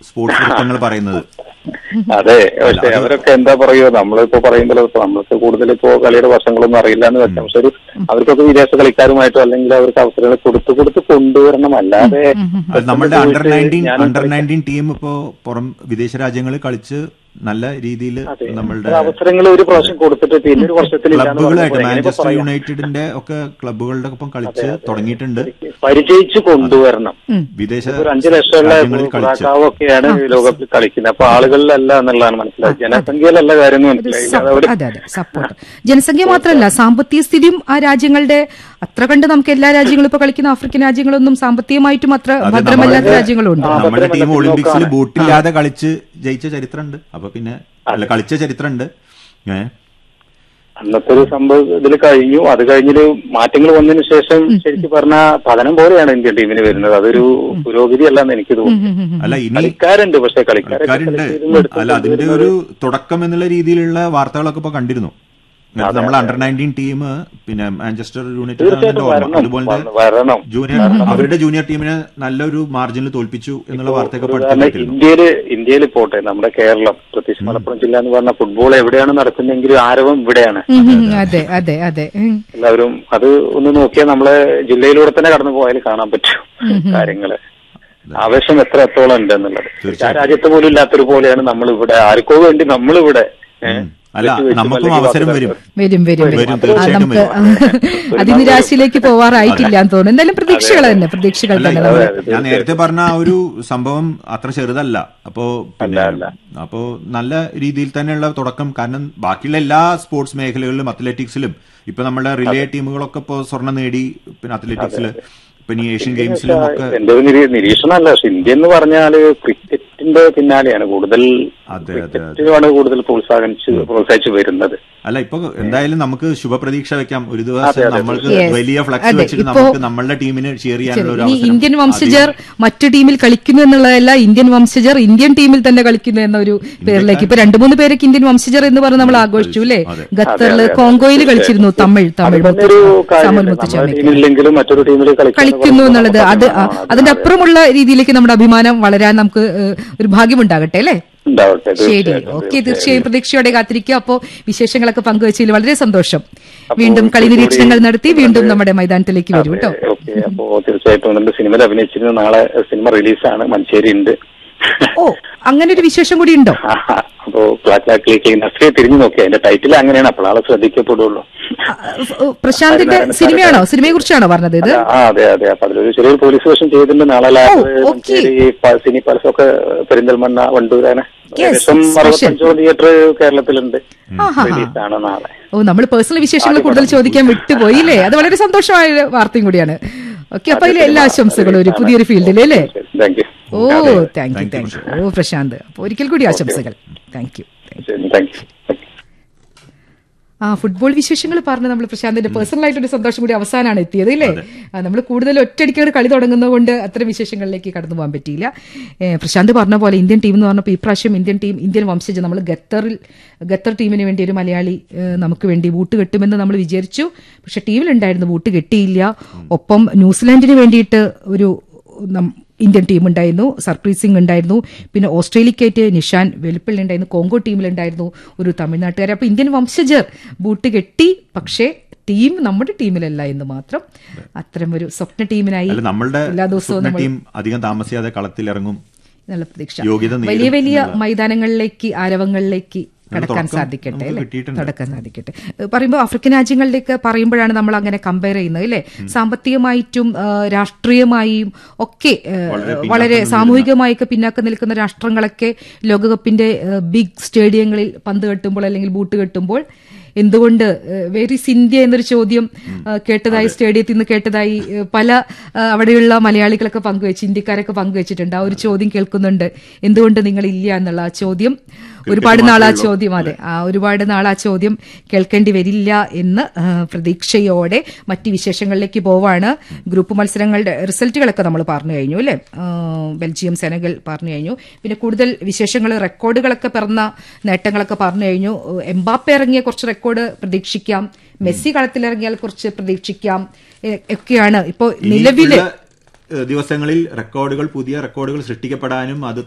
Sports വൃത്തങ്ങൾ പറയുന്നത് അതെ പക്ഷെ അവരൊക്കെ എന്താ പറയുക നമ്മളിപ്പോ പറയുമ്പോൾ ഇപ്പൊ നമ്മൾക്ക് കൂടുതൽ ഇപ്പോ കളിയുടെ വശങ്ങളൊന്നും അറിയില്ല എന്ന് വെച്ചാൽ പക്ഷെ ഒരു അവർക്കൊക്കെ വിദേശ കളിക്കാരുമായിട്ടോ അല്ലെങ്കിൽ അവർക്ക് അവസരങ്ങൾ കൊടുത്തു കൊടുത്ത് കൊണ്ടുവരണം അല്ലാതെ അത് നമ്മളുടെ അണ്ടർ നയൻറ്റീൻ ഞാനും അണ്ടർ നയൻറ്റീൻ ടീം ഇപ്പോ പുറം വിദേശ രാജ്യങ്ങളിൽ കളിച്ച് നല്ല രീതിയിൽ നമ്മളുടെ അവസരങ്ങൾ ഒരു പ്രാവശ്യം കൊടുത്തിട്ട് പിന്നെ ഒരു വർഷത്തിൽ ഇല്ലാന്ന് ക്ലബുകളായിട്ട് പറയുമ്പോൾ എങ്ങനെ ഇപ്പോ മാഞ്ചസ്റ്റർ പറയാം? യുണൈറ്റഡിന്റെ ഒക്കെ ക്ലബുകളുടെ ഒപ്പം കളിച്ച് തുടങ്ങിയിട്ടുണ്ട് പരിചയിച്ചു കൊണ്ടുവരണം വിദേശ ഒരു അഞ്ചു ലക്ഷമുള്ള രാജ്യങ്ങളിൽ കളിച്ച് ഒക്കെയാണ് ലോകകപ്പിൽ കളിക്കുന്നത് അപ്പൊ ആളുകളിലല്ല എന്നുള്ളതാണ് മനസ്സിലായത് ജനസംഖ്യയിലല്ല കാര്യം എന്ന് മനസ്സിലായി അത് അവര് അതെ അതെ സപ്പോർട്ട് ജനസംഖ്യ മാത്രമല്ല സാമ്പത്തിക സ്ഥിതിയും ആ രാജ്യങ്ങളുടെ അത്ര കണ്ട് നമുക്ക് എല്ലാ രാജ്യങ്ങളും ഇപ്പൊ കളിക്കുന്ന ആഫ്രിക്കൻ രാജ്യങ്ങളൊന്നും സാമ്പത്തികമായിട്ടും അത്ര അതെ, ഭദ്രമല്ലാത്ത നമ്മുടെ- രാജ്യങ്ങളുണ്ട് ആ, നമ്മുടെ ടീം ഭദ്രമല്ല, ഒളിമ്പിക്സിൽ പിന്നോക്കാണ്. ബോട്ടില്ലാതെ കളിച്ച് ജയിച്ച ചരിത്രമുണ്ട് അപ്പൊ പിന്നെ അല്ല കളിച്ച ചരിത്രമുണ്ട് ഏഹ് അന്നത്തെ ഒരു സംഭവം ഇതിൽ കഴിഞ്ഞു അത് കഴിഞ്ഞൊരു മാറ്റങ്ങൾ വന്നതിന് ശേഷം ശരിക്കും പറഞ്ഞ പതനം പോലെയാണ് ഇന്ത്യൻ ടീമിന് വരുന്നത് അതൊരു പുരോഗതി അല്ലെന്ന് എനിക്ക് തോന്നുന്നു അല്ല ഇനി കളിക്കാരുണ്ട് പക്ഷെ കളിക്കാരൊക്കെ കളിക്കാരുണ്ട് select ചെയ്ത് എടുത്ത് അല്ല അതിന്റെ ഒരു തുടക്കം എന്നുള്ള രീതിയിലുള്ള വാർത്തകളൊക്കെ ഇപ്പൊ കണ്ടിരുന്നു നമ്മൾ അണ്ടർ നയൻറ്റീൻ ടീം പിന്നെ മാഞ്ചസ്റ്റർ യുണൈറ്റഡ് തീർച്ചയായിട്ടും വരണം അതുപോലെ വരണം, വരണം ജൂനിയർ അവരുടെ ജൂനിയർ ടീമിനെ നല്ലൊരു മാർജിനിൽ തോൽപ്പിച്ചു എന്നുള്ള വാർത്തയൊക്കെ ഒരു പഠിച്ചു കാരണം കേട്ടിരുന്നു ഇന്ത്യയില് ഇന്ത്യയിൽ പോട്ടെ നമ്മുടെ കേരളം പ്രത്യേകിച്ച് മലപ്പുറം ജില്ല എന്ന് പറഞ്ഞ ഫുട്ബോൾ എവിടെയാണ് നടക്കുന്നതെങ്കിലും ആരവം ഇവിടെയാണ് ഉം, ഉം, അതെ അതെ അതെ ഉം. എല്ലാവരും അത് ഒന്ന് നോക്കിയാൽ നമ്മളെ ജില്ലയിലൂടെ തന്നെ കടന്നു പോയാൽ കാണാൻ പറ്റും കാര്യങ്ങള് ആവേശം എത്ര എത്തോളം ഉണ്ട് എന്നുള്ളത് ആ രാജ്യത്ത് പോലും ഇല്ലാത്തൊരു പോലെയാണ് നമ്മൾ ഇവിടെ ആർക്കോ വേണ്ടി നമ്മളിവിടെ ഏഹ്, അല്ല വെച്ച് വെച്ച് നമുക്കും അല്ലെങ്കിൽ അവസരം വാക്ക് വരും വരും വരും വരും, വരും ആ, തീർച്ചയായിട്ടും നമുക്ക് അതിനിരാശയിലേക്ക് പോവാറായിട്ടില്ല എന്ന് തോന്നുന്നു എന്തായാലും പ്രതീക്ഷകൾ തന്നെ പ്രതീക്ഷകൾ അല്ല തന്നെ ഇത് നമ്മൾ ഞാൻ നേരത്തെ പറഞ്ഞ ആ ഒരു സംഭവം അത്ര ചെറുതല്ല അപ്പോ പിന്നെ അപ്പോ നല്ല രീതിയിൽ തന്നെയുള്ള തുടക്കം കാരണം ബാക്കിയുള്ള എല്ലാ സ്പോർട്സ് മേഖലകളിലും അത്ലറ്റിക്സിലും ഇപ്പൊ നമ്മുടെ റിലേ ടീമുകളൊക്കെ ഇപ്പോ സ്വർണം നേടി പിന്നെ അത്ലറ്റിക്സില് പിന്നെ ഈ ഏഷ്യൻ ഗെയിംസിലും ഒക്കെ എന്റെ ഒരു നിരീ- നിരീക്ഷണമല്ല പക്ഷെ ഇന്ത്യ എന്ന് പറഞ്ഞാല് ക്രിക്കറ്റിന്റെ പിന്നാലെയാണ് കൂടുതൽ അതെ അതെ അതെ ക്രിക്കറ്റിനാണ് കൂടുതൽ പ്രോത്സാഹിച്ച് പ്രോത്സാഹിച്ചു വരുന്നത് അല്ല ഇപ്പൊ എന്തായാലും നമുക്ക് ശുഭപ്രതീക്ഷ വെക്കാം ഒരു അതെ, ദിവസം അതെ, നമ്മൾക്ക് Yes. വലിയ ഫ്ലക്സ് അതെ, വെച്ചിട്ട് ഇപ്പോ- നമുക്ക് നമ്മളുടെ ടീമിന് ഷെയർ ചെയ്യാനുള്ള ഒരു ഇനി അവസരം ഇന്ത്യൻ വംശജർ ആദ്യം- മറ്റു ടീമിൽ കളിക്കുന്നു എന്നുള്ളതല്ല ഇന്ത്യൻ വംശജർ ഇന്ത്യൻ ടീമിൽ തന്നെ കളിക്കുന്നു എന്ന ഒരു പേരിലേക്ക് ഇപ്പൊ രണ്ടു മൂന്ന് പേരൊക്കെ ഇന്ത്യൻ വംശജർ എന്ന് പറഞ്ഞ് നമ്മൾ ആഘോഷിച്ചു അല്ലേ അതെ. ഖത്തറില് കോങ്കോയിൽ കളിച്ചിരുന്നു തമിഴ് തമിഴ് അതിപ്പോ ഒരു മുത്തു- സാമുൽ കാര്യം നമ്മുടെ മുത്തുച്ചാമിയൊക്കെ ടീമിലെങ്കിലും മറ്റൊരു ടീമിൽ കളിക്കുന്നു എന്നുള്ളത് അത് ആ, അ- അതിന്റെ അപ്പുറമുള്ള രീതിയിലേക്ക് നമ്മുടെ അഭിമാനം വളരാൻ നമുക്ക് ഏഹ്, ഒരു ഭാഗ്യമുണ്ടാകട്ടെ അല്ലേ ഉണ്ടാവട്ടെ ശരി തീർച്ചയായിട്ടും, ഓക്കെ തീർച്ചയായും പ്രതീക്ഷയോടെ കാത്തിരിക്കുക അപ്പോ വിശേഷങ്ങളൊക്കെ പങ്കുവച്ചതിൽ വളരെ സന്തോഷം വീണ്ടും കളി ഇതുകൂടി നിരീക്ഷണങ്ങൾ നടത്തി വീണ്ടും നമ്മുടെ മൈതാനത്തിലേക്ക് വരും കേട്ടോ ഓക്കെ അപ്പോ തീർച്ചയായിട്ടും നമ്മുടെ സിനിമയിൽ അഭിനയിച്ചിരുന്ന നാളെ സിനിമ റിലീസാണ് മഞ്ചേരി ഉണ്ട് ഓ അങ്ങനെ ഒരു വിശേഷം കൂടി ഉണ്ടോ അപ്പോ ക്ലാക്ക് ക്ലിക്ക് നസ്രിയെ തിരിഞ്ഞു നോക്കി അതിന്റെ ടൈറ്റിൽ അങ്ങനെയാണ് അപ്പോൾ ആളെ ശ്രദ്ധിക്കപ്പെടുള്ളൂ ആ, ഉ, പ്രശാന്തിന്റെ സിനിമയാണോ സിനിമയെ കുറിച്ചാണോ പറഞ്ഞത് ഇത് ആ അതെ അതെ അപ്പൊ അതിലൊരു ചെറിയൊരു പോലീസ് സ്റ്റേഷൻ ചെയ്തിട്ടുണ്ട് നാളെ ലാബ് ഓ, okay. മഞ്ചേരി പ- സിനി പാലസ് ഒക്കെ പെരിന്തൽമണ്ണ വണ്ടൂരാണ് Yes, ഏകദേശം special. അറുപത്തഞ്ചോ തിയേറ്റർ കേരളത്തിലുണ്ട് ആഹാ. റിലീസാണ് നാളെ ഓ നമ്മൾ പേഴ്സണൽ വിശേഷങ്ങൾ കൂടുതൽ ചോദിക്കാൻ വിട്ടുപോയില്ലേ അത് വളരെ സന്തോഷമായ ഒരു വാർത്തയും കൂടിയാണ് ഓക്കെ അപ്പൊ അതിലെ എല്ലാ ആശംസകളും ഒരു പുതിയൊരു ഫീൽഡിൽ അല്ലേ താങ്ക് യു ഓ താങ്ക് യു താങ്ക് യു ഓ പ്രശാന്ത് അപ്പൊ ഒരിക്കൽ കൂടി ആശംസകൾ താങ്ക് യു താങ്ക് യു ആ ഫുട്ബോൾ വിശേഷങ്ങൾ പറഞ്ഞ് നമ്മൾ പ്രശാന്തിന്റെ പേഴ്സണൽ ആയിട്ടൊരു സന്തോഷം കൂടി അവസാനമാണ് എത്തിയത് ഇല്ലേ നമ്മൾ കൂടുതൽ ഒറ്റയടിക്കാണ് കളി തുടങ്ങുന്നതുകൊണ്ട് അത്തരം വിശേഷങ്ങളിലേക്ക് കടന്നു പോകാൻ പറ്റിയില്ല ഏ, പ്രശാന്ത് പറഞ്ഞ പോലെ ഇന്ത്യൻ ടീം എന്ന് പറഞ്ഞപ്പോൾ ഇപ്രാവശ്യം ഇന്ത്യൻ ടീം ഇന്ത്യൻ വംശജ നമ്മൾ ഖത്തറിൽ ഖത്തർ ടീമിന് വേണ്ടി ഒരു മലയാളി ഏ, നമുക്ക് വേണ്ടി വൂട്ട് കെട്ടുമെന്ന് നമ്മൾ വിചാരിച്ചു പക്ഷെ ടീമിലുണ്ടായിരുന്നു വൂട്ട് കെട്ടിയില്ല ഒപ്പം ന്യൂസിലാൻഡിന് വേണ്ടിയിട്ട് ഒരു നം- ഇന്ത്യൻ ടീം ഉണ്ടായിരുന്നു സർപ്രീത് സിംഗ് ഉണ്ടായിരുന്നു പിന്നെ ഓസ്ട്രേലിയക്കായിട്ട് നിഷാൻ വെളുപ്പിള്ളി ഉണ്ടായിരുന്നു കോങ്കോ ടീമിലുണ്ടായിരുന്നു ഒരു തമിഴ്നാട്ടുകാർ അപ്പോൾ ഇന്ത്യൻ വംശജർ ബൂട്ട് കെട്ടി പക്ഷേ ടീം നമ്മുടെ ടീമിലല്ല എന്ന് മാത്രം അത്തരം ഒരു സ്വപ്ന ടീമിനായി അല്ല നമ്മളുടെ എല്ലാ ദിവസവും സ്വപ്ന നമ്മൾ ടീം അധികം താമസിയാതെ കളത്തിലിറങ്ങും നല്ല പ്രതീക്ഷ യോഗ്യത നേടും വലിയ വലിയ മൈതാനങ്ങളിലേക്ക് ആരവങ്ങളിലേക്ക് കടക്കാൻ തുടക്കം സാധിക്കട്ടെ നമുക്ക് അല്ലേ കിട്ടിയിട്ടുണ്ട്. കടക്കാൻ സാധിക്കട്ടെ പറയുമ്പോൾ ആഫ്രിക്കൻ രാജ്യങ്ങളിലേക്ക് പറയുമ്പോഴാണ് നമ്മൾ അങ്ങനെ കമ്പയർ ചെയ്യുന്നത് അല്ലേ സാമ്പത്തികമായിട്ടും ആ, രാഷ്ട്രീയമായും ഒക്കെ ആ, വളരെ സാമൂഹികമായൊക്കെ പിന്നാക്കം നിൽക്കുന്ന രാഷ്ട്രങ്ങളൊക്കെ ലോകകപ്പിന്റെ ബിഗ് സ്റ്റേഡിയങ്ങളിൽ പന്ത് കെട്ടുമ്പോൾ അല്ലെങ്കിൽ ബൂട്ട് കെട്ടുമ്പോൾ എന്തുകൊണ്ട് വേരിസ് ഇന്ത്യ എന്നൊരു ചോദ്യം ആ, കേട്ടതായി സ്റ്റേഡിയത്തിൽ നിന്ന് കേട്ടതായി ആ, പല ആ, അവിടെയുള്ള മലയാളികളൊക്കെ പങ്കുവെച്ച് ഇന്ത്യക്കാരൊക്കെ പങ്കുവെച്ചിട്ടുണ്ട് ആ ഒരു ചോദ്യം കേൾക്കുന്നുണ്ട് എന്തുകൊണ്ട് നിങ്ങൾ ഇല്ല എന്നുള്ള ആ ചോദ്യം ഒരുപാട് നാൾ ആ ചോദ്യം അതെ ആ ഒരുപാട് നാൾ ആ ചോദ്യം കേൾക്കേണ്ടി വരില്ല എന്ന് ആ, പ്രതീക്ഷയോടെ മറ്റ് വിശേഷങ്ങളിലേക്ക് പോവാണ് ഗ്രൂപ്പ് മത്സരങ്ങളുടെ റിസൾട്ടുകളൊക്കെ നമ്മൾ പറഞ്ഞു കഴിഞ്ഞു അല്ലേ ആ, ബെൽജിയം സെനഗൽ പറഞ്ഞു കഴിഞ്ഞു പിന്നെ കൂടുതൽ വിശേഷങ്ങൾ റെക്കോർഡുകളൊക്കെ പിറന്ന നേട്ടങ്ങളൊക്കെ പറഞ്ഞു കഴിഞ്ഞു എംബാപ്പ ഇറങ്ങിയ കുറച്ച് റെക്കോർഡ് പ്രതീക്ഷിക്കാം മെസ്സി കളത്തിലിറങ്ങിയാൽ കുറച്ച് പ്രതീക്ഷിക്കാം എ- ഒക്കെയാണ് ഇപ്പോൾ നിലവില് ഇനിയുള്ള, ഏഹ്, ദിവസങ്ങളിൽ റെക്കോർഡുകൾ പുതിയ റെക്കോർഡുകൾ സൃഷ്ടിക്കപ്പെടാനും അത്